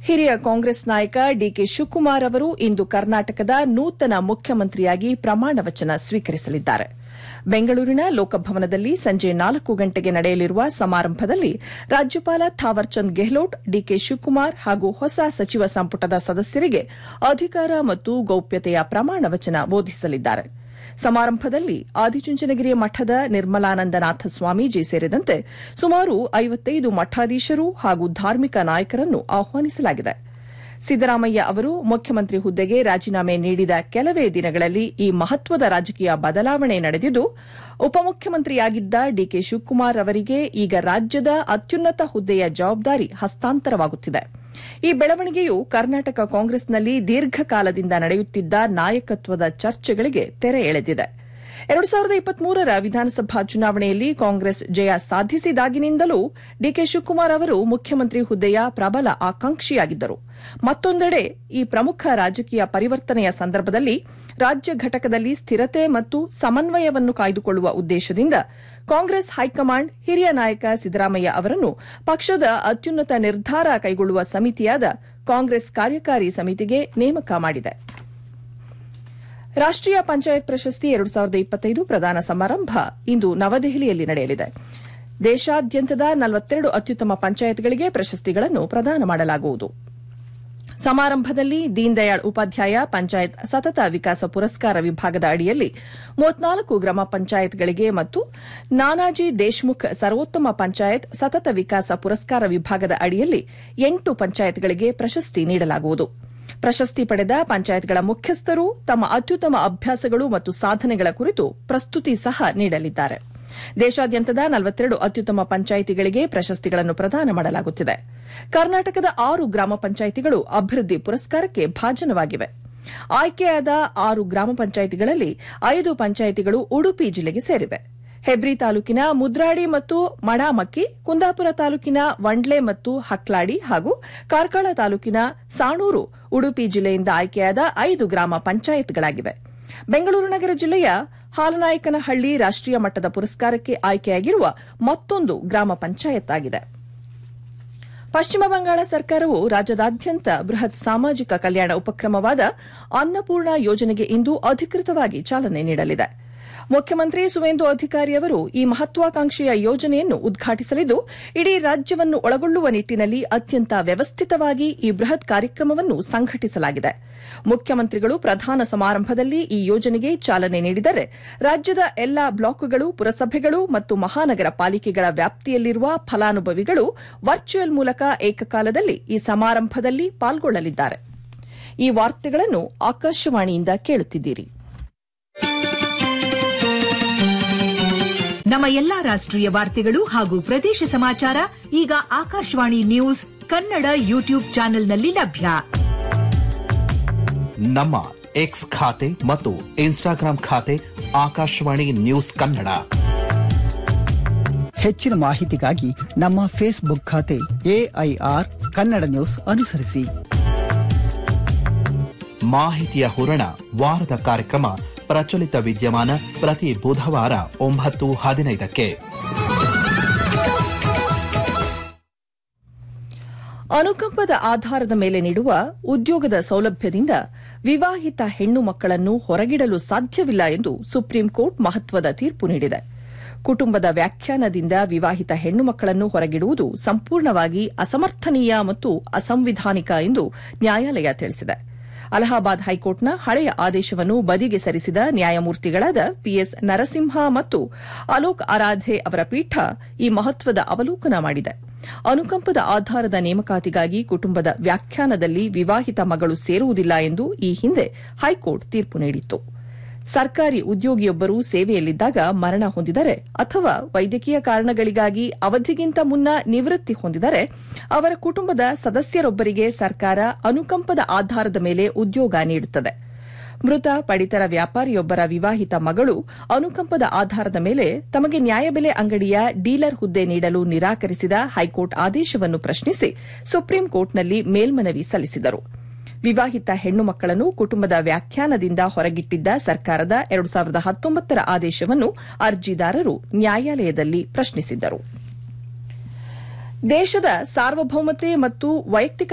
ಹಿರಿಯ ಕಾಂಗ್ರೆಸ್ ನಾಯಕ ಡಿಕೆ ಶಿವಕುಮಾರ್ ಅವರು ಇಂದು ಕರ್ನಾಟಕದ ನೂತನ ಮುಖ್ಯಮಂತ್ರಿಯಾಗಿ ಪ್ರಮಾಣ ವಚನ ಸ್ವೀಕರಿಸಲಿದ್ದಾರೆ ಬೆಂಗಳೂರಿನ ಲೋಕಭವನದಲ್ಲಿ ಸಂಜೆ ನಾಲ್ಕು ಗಂಟೆಗೆ ನಡೆಯಲಿರುವ ಸಮಾರಂಭದಲ್ಲಿ ರಾಜ್ಯಪಾಲ ಥಾವರ್ಚಂದ್ ಗೆಹ್ಲೋಟ್ ಡಿಕೆ ಶಿವಕುಮಾರ್ ಹಾಗೂ ಹೊಸ ಸಚಿವ ಸಂಪುಟದ ಸದಸ್ಯರಿಗೆ ಅಧಿಕಾರ ಮತ್ತು ಗೌಪ್ಯತೆಯ ಪ್ರಮಾಣ ವಚನ ಬೋಧಿಸಲಿದ್ದಾರೆ ಸಮಾರಂಭದಲ್ಲಿ ಆದಿಚುಂಚನಗಿರಿ ಮಠದ ನಿರ್ಮಲಾನಂದನಾಥ ಸ್ವಾಮೀಜಿ ಸೇರಿದಂತೆ ಸುಮಾರು ಐವತ್ತೈದು ಮಠಾಧೀಶರು ಹಾಗೂ ಧಾರ್ಮಿಕ ನಾಯಕರನ್ನು ಆಹ್ವಾನಿಸಲಾಗಿದೆ ಸಿದ್ದರಾಮಯ್ಯ ಅವರು ಮುಖ್ಯಮಂತ್ರಿ ಹುದ್ದೆಗೆ ರಾಜೀನಾಮೆ ನೀಡಿದ ಕೆಲವೇ ದಿನಗಳಲ್ಲಿ ಈ ಮಹತ್ವದ ರಾಜಕೀಯ ಬದಲಾವಣೆ ನಡೆದಿದ್ದು ಉಪಮುಖ್ಯಮಂತ್ರಿಯಾಗಿದ್ದ ಡಿಕೆ ಶಿವಕುಮಾರ್ ಅವರಿಗೆ ಈಗ ರಾಜ್ಯದ ಅತ್ಯುನ್ನತ ಹುದ್ದೆಯ ಜವಾಬ್ದಾರಿ ಹಸ್ತಾಂತರವಾಗುತ್ತಿದೆ ಈ ಬೆಳವಣಿಗೆಯು ಕರ್ನಾಟಕ ಕಾಂಗ್ರೆಸ್ನಲ್ಲಿ ದೀರ್ಘಕಾಲದಿಂದ ನಡೆಯುತ್ತಿದ್ದ ನಾಯಕತ್ವದ ಚರ್ಚೆಗಳಿಗೆ ತೆರೆ ಎಳೆದಿದೆ ಎರಡು ಸಾವಿರದ ಇಪ್ಪತ್ಮೂರರ ವಿಧಾನಸಭಾ ಚುನಾವಣೆಯಲ್ಲಿ ಕಾಂಗ್ರೆಸ್ ಜಯ ಸಾಧಿಸಿದಾಗಿನಿಂದಲೂ ಡಿಕೆ ಶಿವಕುಮಾರ್ ಅವರು ಮುಖ್ಯಮಂತ್ರಿ ಹುದ್ದೆಯ ಪ್ರಬಲ ಆಕಾಂಕ್ಷಿಯಾಗಿದ್ದರು ಮತ್ತೊಂದೆಡೆ ಈ ಪ್ರಮುಖ ರಾಜಕೀಯ ಪರಿವರ್ತನೆಯ ಸಂದರ್ಭದಲ್ಲಿ ರಾಜ್ಯ ಘಟಕದಲ್ಲಿ ಸ್ಥಿರತೆ ಮತ್ತು ಸಮನ್ವಯವನ್ನು ಕಾಯ್ದುಕೊಳ್ಳುವ ಉದ್ದೇಶದಿಂದ ಕಾಂಗ್ರೆಸ್ ಹೈಕಮಾಂಡ್ ಹಿರಿಯ ನಾಯಕ ಸಿದ್ದರಾಮಯ್ಯ ಅವರನ್ನು ಪಕ್ಷದ ಅತ್ಯುನ್ನತ ನಿರ್ಧಾರ ಕೈಗೊಳ್ಳುವ ಸಮಿತಿಯಾದ ಕಾಂಗ್ರೆಸ್ ಕಾರ್ಯಕಾರಿ ಸಮಿತಿಗೆ ನೇಮಕ ಮಾಡಿದೆ ರಾಷ್ಟೀಯ ಪಂಚಾಯತ್ ಪ್ರಶಸ್ತಿ ಎರಡು ಸಾವಿರದ ಇಪ್ಪತ್ತೈದು ಪ್ರದಾನ ಸಮಾರಂಭ ಇಂದು ನವದೆಹಲಿಯಲ್ಲಿ ನಡೆಯಲಿದೆ ದೇಶಾದ್ಯಂತದ ನಲವತ್ತೆರಡು ಅತ್ಯುತ್ತಮ ಪಂಚಾಯತ್ಗಳಿಗೆ ಪ್ರಶಸ್ತಿಗಳನ್ನು ಪ್ರದಾನ ಮಾಡಲಾಗುವುದು ಸಮಾರಂಭದಲ್ಲಿ ದೀನ್ ದಯಾಳ್ ಉಪಾಧ್ಯಾಯ ಪಂಚಾಯತ್ ಸತತ ವಿಕಾಸ ಪುರಸ್ಕಾರ ವಿಭಾಗದ ಅಡಿಯಲ್ಲಿ ಮೂವತ್ನಾಲ್ಕು ಗ್ರಾಮ ಪಂಚಾಯತ್ಗಳಿಗೆ ಮತ್ತು ನಾನಾಜಿ ದೇಶ್ಮುಖ್ ಸರ್ವೋತ್ತಮ ಪಂಚಾಯತ್ ಸತತ ವಿಕಾಸ ಪುರಸ್ಕಾರ ವಿಭಾಗದ ಅಡಿಯಲ್ಲಿ ಎಂಟು ಪಂಚಾಯತ್ಗಳಿಗೆ ಪ್ರಶಸ್ತಿ ನೀಡಲಾಗುವುದು ಪ್ರಶಸ್ತಿ ಪಡೆದ ಪಂಚಾಯತ್ಗಳ ಮುಖ್ಯಸ್ಥರು ತಮ್ಮ ಅತ್ಯುತ್ತಮ ಅಭ್ಯಾಸಗಳು ಮತ್ತು ಸಾಧನೆಗಳ ಕುರಿತು ಪ್ರಸ್ತುತಿ ಸಹ ನೀಡಲಿದ್ದಾರೆ ದೇಶಾದ್ಯಂತದ ನಲವತ್ತೆರಡು ಅತ್ಯುತ್ತಮ ಪಂಚಾಯಿತಿಗಳಿಗೆ ಪ್ರಶಸ್ತಿಗಳನ್ನು ಪ್ರದಾನ ಮಾಡಲಾಗುತ್ತಿದೆ ಕರ್ನಾಟಕದ ಆರು ಗ್ರಾಮ ಪಂಚಾಯಿತಿಗಳು ಅಭಿವೃದ್ಧಿ ಪುರಸ್ಕಾರಕ್ಕೆ ಭಾಜನವಾಗಿವೆ ಆಯ್ಕೆಯಾದ ಆರು ಗ್ರಾಮ ಪಂಚಾಯಿತಿಗಳಲ್ಲಿ ಐದು ಪಂಚಾಯಿತಿಗಳು ಉಡುಪಿ ಜಿಲ್ಲೆಗೆ ಸೇರಿವೆ ಹೆಬ್ರಿ ತಾಲೂಕಿನ ಮುದ್ರಾಡಿ ಮತ್ತು ಮಡಾಮಕ್ಕಿ ಕುಂದಾಪುರ ತಾಲೂಕಿನ ವಂಡ್ಲೆ ಮತ್ತು ಹಕ್ಲಾಡಿ ಹಾಗೂ ಕಾರ್ಕಳ ತಾಲೂಕಿನ ಸಾಣೂರು ಉಡುಪಿ ಜಿಲ್ಲೆಯಿಂದ ಆಯ್ಕೆಯಾದ ಐದು ಗ್ರಾಮ ಪಂಚಾಯತ್ಗಳಾಗಿವೆ ಬೆಂಗಳೂರು ನಗರ ಜಿಲ್ಲೆಯ ಹಾಲನಾಯಕನಹಳ್ಳಿ ರಾಷ್ಟೀಯ ಮಟ್ಟದ ಪುರಸ್ಕಾರಕ್ಕೆ ಆಯ್ಕೆಯಾಗಿರುವ ಮತ್ತೊಂದು ಗ್ರಾಮ ಪಂಚಾಯತ್ ಆಗಿದೆ ಪಶ್ಚಿಮ ಬಂಗಾಳ ಸರ್ಕಾರವು ರಾಜ್ಯದಾದ್ಯಂತ ಬೃಹತ್ ಸಾಮಾಜಿಕ ಕಲ್ಯಾಣ ಉಪಕ್ರಮವಾದ ಅನ್ನಪೂರ್ಣ ಯೋಜನೆಗೆ ಇಂದು ಅಧಿಕೃತವಾಗಿ ಚಾಲನೆ ನೀಡಲಿದೆ ಮುಖ್ಯಮಂತ್ರಿ ಸುವೇಂದು ಅಧಿಕಾರಿ ಅವರು ಈ ಮಹತ್ವಾಕಾಂಕ್ಷೆಯ ಯೋಜನೆಯನ್ನು ಉದ್ಘಾಟಿಸಲಿದ್ದು ಇಡೀ ರಾಜ್ಯವನ್ನು ಒಳಗೊಳ್ಳುವ ನಿಟ್ಟಿನಲ್ಲಿ ಅತ್ಯಂತ ವ್ಯವಸ್ಥಿತವಾಗಿ ಈ ಬೃಹತ್ ಕಾರ್ಯಕ್ರಮವನ್ನು ಸಂಘಟಿಸಲಾಗಿದೆ ಮುಖ್ಯಮಂತ್ರಿಗಳು ಪ್ರಧಾನ ಸಮಾರಂಭದಲ್ಲಿ ಈ ಯೋಜನೆಗೆ ಚಾಲನೆ ನೀಡಿದರೆ ರಾಜ್ಯದ ಎಲ್ಲಾ ಬ್ಲಾಕ್ಗಳು ಪುರಸಭೆಗಳು ಮತ್ತು ಮಹಾನಗರ ಪಾಲಿಕೆಗಳ ವ್ಯಾಪ್ತಿಯಲ್ಲಿರುವ ಫಲಾನುಭವಿಗಳು ವರ್ಚುವಲ್ ಮೂಲಕ ಏಕಕಾಲದಲ್ಲಿ ಈ ಸಮಾರಂಭದಲ್ಲಿ ಪಾಲ್ಗೊಳ್ಳಲಿದ್ದಾರೆ ಈ ವಾರ್ತೆಗಳನ್ನು ಆಕಾಶವಾಣಿಯಿಂದ ಕೇಳುತ್ತಿದ್ದೀರಿ ನಮ್ಮ ಎಲ್ಲಾ ರಾಷ್ಟ್ರೀಯ ವಾರ್ತೆಗಳು ಹಾಗೂ ಪ್ರದೇಶ ಸಮಾಚಾರ ಈಗ ಆಕಾಶವಾಣಿ ನ್ಯೂಸ್ ಕನ್ನಡ ಯೂಟ್ಯೂಬ್ ಚಾನೆಲ್ನಲ್ಲಿ ಲಭ್ಯ ನಮ್ಮ ಎಕ್ಸ್ ಖಾತೆ ಮತ್ತು ಇನ್ಸ್ಟಾಗ್ರಾಂ ಖಾತೆ ಆಕಾಶವಾಣಿ ನ್ಯೂಸ್ ಕನ್ನಡ ಹೆಚ್ಚಿನ ಮಾಹಿತಿಗಾಗಿ ನಮ್ಮ ಫೇಸ್ಬುಕ್ ಖಾತೆ ಎಐಆರ್ ಕನ್ನಡ ನ್ಯೂಸ್ ಅನುಸರಿಸಿ ಮಾಹಿತಿಯ ಹೂರಣ ವಾರದ ಕಾರ್ಯಕ್ರಮ ಪ್ರಚಲಿತ ವಿದ್ಯಮಾನ ಪ್ರತಿ ಬುಧವಾರ ಒಂಬತ್ತು ಹದಿನೈದಕ್ಕೆ ಅನುಕಂಪದ ಆಧಾರದ ಮೇಲೆ ನೀಡುವ ಉದ್ಯೋಗದ ಸೌಲಭ್ಯದಿಂದ ವಿವಾಹಿತ ಹೆಣ್ಣು ಮಕ್ಕಳನ್ನು ಹೊರಗಿಡಲು ಸಾಧ್ಯವಿಲ್ಲ ಎಂದು ಸುಪ್ರೀಂ ಕೋರ್ಟ್ ಮಹತ್ವದ ತೀರ್ಪು ನೀಡಿದೆ ಕುಟುಂಬದ ವ್ಯಾಖ್ಯಾನದಿಂದ ವಿವಾಹಿತ ಹೆಣ್ಣು ಮಕ್ಕಳನ್ನು ಹೊರಗಿಡುವುದು ಸಂಪೂರ್ಣವಾಗಿ ಅಸಮರ್ಥನೀಯ ಮತ್ತು ಅಸಂವಿಧಾನಿಕ ಎಂದು ನ್ಯಾಯಾಲಯ ತಿಳಿಸಿದೆ ಅಲಹಾಬಾದ್ ಹೈಕೋರ್ಟ್ನ ಹಳೆಯ ಆದೇಶವನ್ನು ಬದಿಗೆ ಸರಿಸಿದ ನ್ಯಾಯಮೂರ್ತಿಗಳಾದ ಪಿಎಸ್ ನರಸಿಂಹ ಮತ್ತು ಅಲೋಕ್ ಆರಾಧೆ ಅವರ ಪೀಠ ಈ ಮಹತ್ವದ ಅವಲೋಕನ ಮಾಡಿದೆ ಅನುಕಂಪದ ಆಧಾರದ ನೇಮಕಾತಿಗಾಗಿ ಕುಟುಂಬದ ವ್ಯಾಖ್ಯಾನದಲ್ಲಿ ವಿವಾಹಿತ ಮಗಳು ಸೇರುವುದಿಲ್ಲ ಎಂದು ಈ ಹಿಂದೆ ಹೈಕೋರ್ಟ್ ತೀರ್ಪು ನೀಡಿತ್ತು ಸರ್ಕಾರಿ ಉದ್ಯೋಗಿಯೊಬ್ಬರು ಸೇವೆಯಲ್ಲಿದ್ದಾಗ ಮರಣ ಹೊಂದಿದರೆ ಅಥವಾ ವೈದ್ಯಕೀಯ ಕಾರಣಗಳಿಗಾಗಿ ಅವಧಿಗಿಂತ ಮುನ್ನ ನಿವೃತ್ತಿ ಹೊಂದಿದರೆ ಅವರ ಕುಟುಂಬದ ಸದಸ್ಯರೊಬ್ಬರಿಗೆ ಸರ್ಕಾರ ಅನುಕಂಪದ ಆಧಾರದ ಮೇಲೆ ಉದ್ಯೋಗ ನೀಡುತ್ತದೆ ಮೃತ ಪಡಿತರ ವ್ಯಾಪಾರಿಯೊಬ್ಬರ ವಿವಾಹಿತ ಮಗಳು ಅನುಕಂಪದ ಆಧಾರದ ಮೇಲೆ ತಮಗೆ ನ್ಯಾಯಬೆಲೆ ಅಂಗಡಿಯ ಡೀಲರ್ ಹುದ್ದೆ ನೀಡಲು ನಿರಾಕರಿಸಿದ ಹೈಕೋರ್ಟ್ ಆದೇಶವನ್ನು ಪ್ರಶ್ನಿಸಿ ಸುಪ್ರೀಂ ಕೋರ್ಟ್ನಲ್ಲಿ ಮೇಲ್ಮನವಿ ಸಲ್ಲಿಸಿದರು ವಿವಾಹಿತ ಹೆಣ್ಣು ಮಕ್ಕಳನ್ನು ಕುಟುಂಬದ ವ್ಯಾಖ್ಯಾನದಿಂದ ಹೊರಗಿಟ್ಟಿದ್ದ ಸರ್ಕಾರದ ಎರಡು ಸಾವಿರದ ಹತ್ತೊಂಬತ್ತರ ಆದೇಶವನ್ನು ಅರ್ಜಿದಾರರು ನ್ಯಾಯಾಲಯದಲ್ಲಿ ಪ್ರಶ್ನಿಸಿದ್ದರು ದೇಶದ ಸಾರ್ವಭೌಮತೆ ಮತ್ತು ವೈಯಕ್ತಿಕ